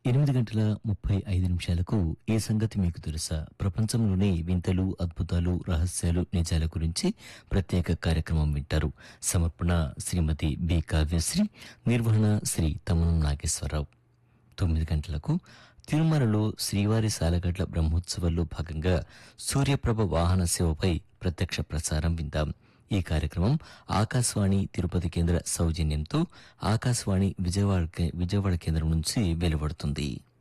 ఎనిమిది గంటల ముప్పై ఐదు నిమిషాలకు ఈ సంగతి మీకు తెలుసా ప్రపంచంలోని వింతలు అద్భుతాలు రహస్యాలు నిజాల గురించి ప్రత్యేక కార్యక్రమం వింటారు సమర్పణ శ్రీమతి బి కావ్యశ్రీ నిర్వహణ శ్రీ తమనం నాగేశ్వరరావు తొమ్మిది గంటలకు తిరుమలలో శ్రీవారి సాలగడ్ల బ్రహ్మోత్సవాల్లో భాగంగా సూర్యప్రభ వాహన సేవపై ప్రత్యక్ష ప్రసారం విందాం ఈ కార్యక్రమం ఆకాశవాణి తిరుపతి కేంద్ర సౌజన్యంతో ఆకాశవాణి విజయవాడ కే- విజయవాడ కేంద్రం నుంచి వెలువడుతుంది